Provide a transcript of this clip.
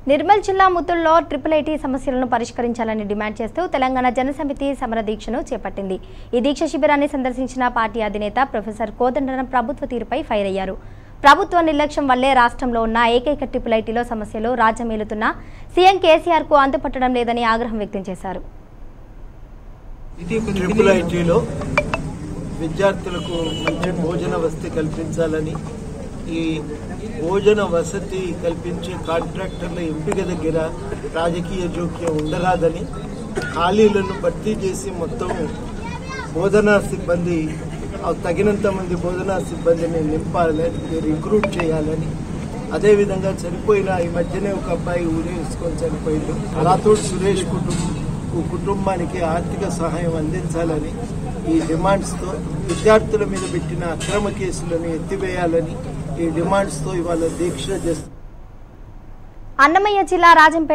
నిర్మల్ జిల్లా ముత్తుల్లో triple IT సమస్యలను పరిష్కరించాలని డిమాండ్ చేస్తూ తెలంగాణ జనసమితి సమర దీక్షను చేపట్టింది ఈ దీక్ష శిబిరాన్ని సందర్శించిన పార్టీ అధినేత ప్రొఫెసర్ కోదండరాం ప్రభుత్వ తీరుపై ఫైర్ అయ్యారు ప్రభుత్వ నిర్లక్ష్యం వల్లే రాష్ట్రంలో ఉన్న ఏకైక ట్రిపుల్ ఐటీలో సమస్యలు రాజ్యమేలుతున్న సీఎం కేసీఆర్ కు అంతుపట్టడం లేదని ఆగ్రహం వ్యక్తం చేశారు ట్రిపుల్ ఐటీలో విద్యార్థులకు మంచి భోజన వసతి కల్పించాలని ఈ భోజన వసతి కల్పించే కాంట్రాక్టర్ల ఎంపిక దగ్గర రాజకీయ జోక్యం ఉండరాదని ఖాళీలను భర్తీ చేసి మొత్తం బోధనా సిబ్బంది ఆ తగినంత మంది బోధనా సిబ్బందిని నింపాలని రిక్రూట్ చేయాలని అదేవిధంగా చనిపోయిన ఈ మధ్యనే ఒక అబ్బాయి ఊరేసుకొని చనిపోయింది రాథోడ్ సురేష్ కుటుంబం కుటుంబానికి ఆర్థిక సహాయం అందించాలని ఈ డిమాండ్స్తో విద్యార్థుల మీద పెట్టిన అక్రమ కేసులను ఎత్తివేయాలని ఈ డిమాండ్స్తో ఇవాళ దీక్ష చేస్తారు అన్నమయ్య జిల్లా రాజంపేట